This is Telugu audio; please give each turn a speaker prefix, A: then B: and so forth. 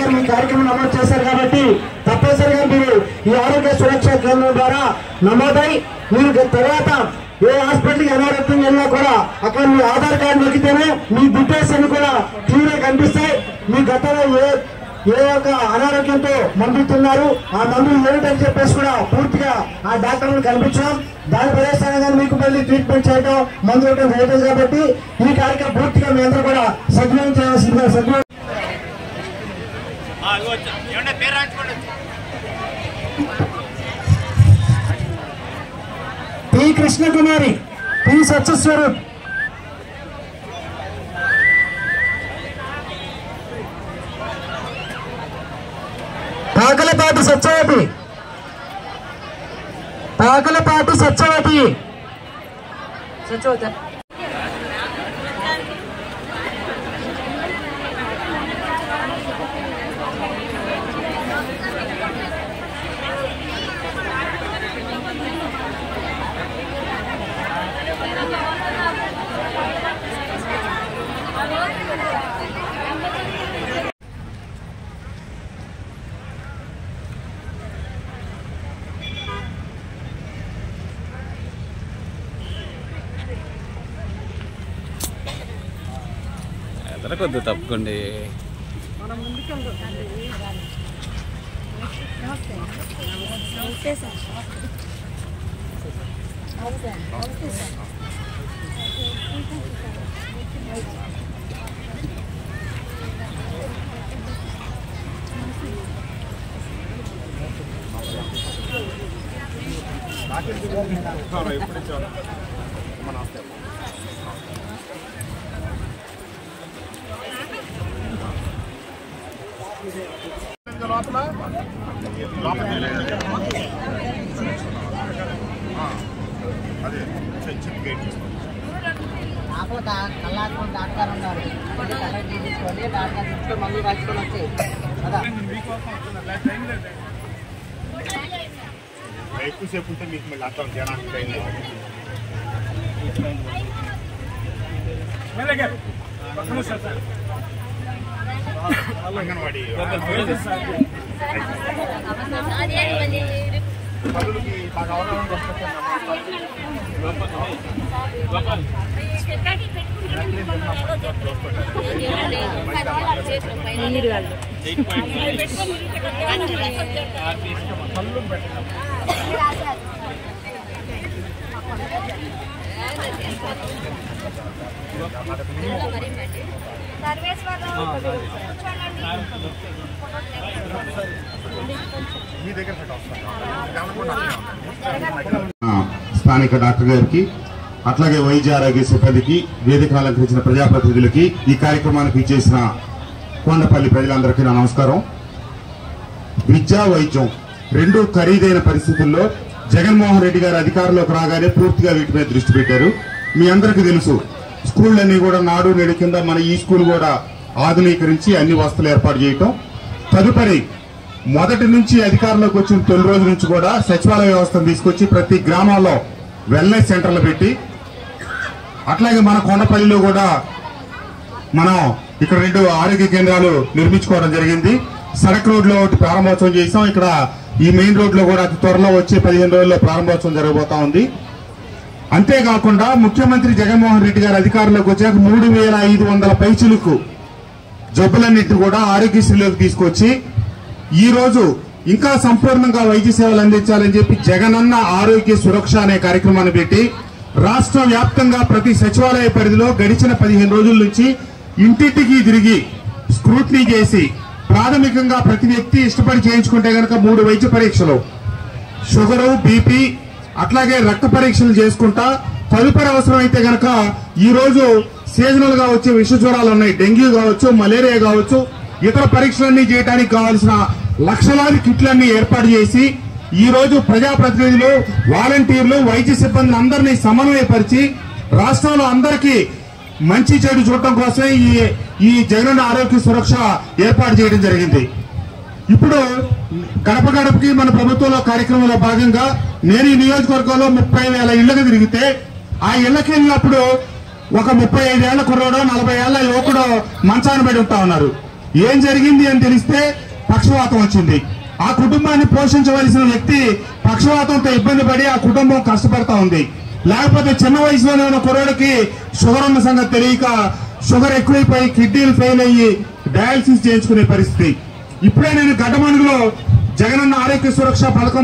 A: గారు ఈ కార్యక్రమం నమోదు చేశారు కాబట్టి తప్పనిసరిగా మీరు ఈ ఆరోగ్య సురక్ష కేంద్రం ద్వారా నమోదై మీరు తర్వాత ఏ హాస్పిటల్కి అనారోగ్యం వెళ్ళినా కూడా అక్కడ మీ ఆధార్ కార్డు నొక్కితేనే మీ డీటెయిల్స్ అన్ని కూడా క్లియర్ కనిపిస్తాయి మీ గతంలో ఏ ఏ యొక్క అనారోగ్యంతో మందుతున్నారు ఆ మందులు ఏమిటని చెప్పేసి కూడా పూర్తిగా ఆ డాక్టర్లు కనిపించడం దాని ప్రదేశాన్ని మీకు మళ్ళీ ట్రీట్మెంట్ చేయడం మందులు ఇవ్వడం జరుగుతుంది కాబట్టి ఈ కార్యక్రమం పూర్తిగా మీ అందరూ కూడా సద్వినియోగం చేయాల్సిందిగా సద్వినియోగం
B: ఏమన్నా పేరు రాసుకోండి
A: పి కృష్ణకుమారి పి సత్యస్వరూప్ పాకలపాటి సత్యవతి పాకలపాటి సత్యవతి సత్యవతి
C: ఎదరకొద్దు తప్పుకోండి
B: అదే చిన్న గేట్ చేసుకోండి
D: నాకు డా- కళ్ళాకు డాక్టర్ ఉన్నారు ఇది కలెక్ట్ తీసుకోండి డాక్టర్ తీసుకొని మందులు రాసుకొని వచ్చాయి కదా
B: ఎక్కువసేపు ఉంటే మీకు మళ్ళీ అర్థం జనానికి టైం లేదు అంగన్వాడీ పనులకి బాగా అవగాహన మీ దగ్గర సెట్
E: ఆ, స్థానిక డాక్టర్ గారికి అట్లాగే వైద్య ఆరోగ్య సిబ్బందికి వేదిక అలంకరించిన ప్రజాప్రతినిధులకి ఈ కార్యక్రమానికి ఇచ్చేసిన కొండపల్లి ప్రజలందరికీ నా నమస్కారం విద్యా వైద్యం రెండు ఖరీదైన పరిస్థితుల్లో జగన్మోహన్ రెడ్డి గారు అధికారంలోకి రాగానే పూర్తిగా వీటి మీద దృష్టి పెట్టారు మీ అందరికీ తెలుసు స్కూళ్ళన్నీ కూడా నాడు నేడు కింద మన ఈ స్కూల్ కూడా ఆధునీకరించి అన్ని వసతులు ఏర్పాటు చేయటం తదుపరి మొదటి నుంచి అధికారంలోకి వచ్చిన తొలి రోజు నుంచి కూడా సచివాలయ వ్యవస్థను తీసుకొచ్చి ప్రతి గ్రామాల్లో వెల్నెస్ సెంటర్లు పెట్టి అట్లాగే మన కొండపల్లిలో కూడా మనం ఇక్కడ రెండు ఆరోగ్య కేంద్రాలు నిర్మించుకోవడం జరిగింది సడక్ రోడ్ లో ఒకటి ప్రారంభోత్సవం చేసాం ఇక్కడ ఈ మెయిన్ రోడ్ లో కూడా అతి త్వరలో వచ్చే పదిహేను రోజుల్లో ప్రారంభోత్సవం జరగబోతా ఉంది అంతేకాకుండా ముఖ్యమంత్రి జగన్మోహన్ రెడ్డి గారు అధికారంలోకి వచ్చాక మూడు వేల ఐదు వందల పైచులకు జబ్బులన్నింటి కూడా ఆరోగ్యశ్రీలోకి తీసుకొచ్చి ఈ రోజు ఇంకా సంపూర్ణంగా వైద్య సేవలు అందించాలని చెప్పి జగనన్న ఆరోగ్య సురక్ష అనే కార్యక్రమాన్ని పెట్టి రాష్ట్ర వ్యాప్తంగా ప్రతి సచివాలయ పరిధిలో గడిచిన పదిహేను రోజుల నుంచి ఇంటింటికి తిరిగి స్క్రూట్నీ చేసి ప్రాథమికంగా ప్రతి వ్యక్తి ఇష్టపడి చేయించుకుంటే గనక మూడు వైద్య పరీక్షలు షుగరు బీపీ అట్లాగే రక్త పరీక్షలు చేసుకుంటా తదుపరి అవసరం అయితే గనక ఈ రోజు సీజనల్ గా వచ్చే విష జ్వరాలు ఉన్నాయి డెంగ్యూ కావచ్చు మలేరియా కావచ్చు ఇతర పరీక్షలన్నీ చేయడానికి కావాల్సిన లక్షలాది కిట్లన్నీ ఏర్పాటు చేసి ఈ రోజు ప్రజాప్రతినిధులు వాలంటీర్లు వైద్య సిబ్బందిని అందరినీ సమన్వయపరిచి రాష్ట్రంలో అందరికీ మంచి చెడు చూడటం కోసమే ఈ ఈ జగన్ ఆరోగ్య సురక్ష ఏర్పాటు చేయడం జరిగింది ఇప్పుడు గడప గడపకి మన ప్రభుత్వంలో కార్యక్రమంలో భాగంగా నేను ఈ నియోజకవర్గంలో ముప్పై వేల ఇళ్లకు తిరిగితే ఆ ఇళ్లకి వెళ్ళినప్పుడు ఒక ముప్పై ఐదేళ్ల కుర్రోడో నలభై ఏళ్ల యువకుడో మంచాన పడి ఉంటా ఉన్నారు ఏం జరిగింది అని తెలిస్తే పక్షవాతం వచ్చింది ఆ కుటుంబాన్ని పోషించవలసిన వ్యక్తి పక్షవాతంతో ఇబ్బంది పడి ఆ కుటుంబం కష్టపడతా ఉంది లేకపోతే చిన్న వయసులోనే ఉన్న కుర్రోడికి షుగర్ ఉన్న సంగతి తెలియక షుగర్ ఎక్కువైపోయి కిడ్నీలు ఫెయిల్ అయ్యి డయాలసిస్ చేయించుకునే పరిస్థితి ఇప్పుడే నేను గడ్డమణుగులో జగనన్న ఆరోగ్య సురక్ష పథకం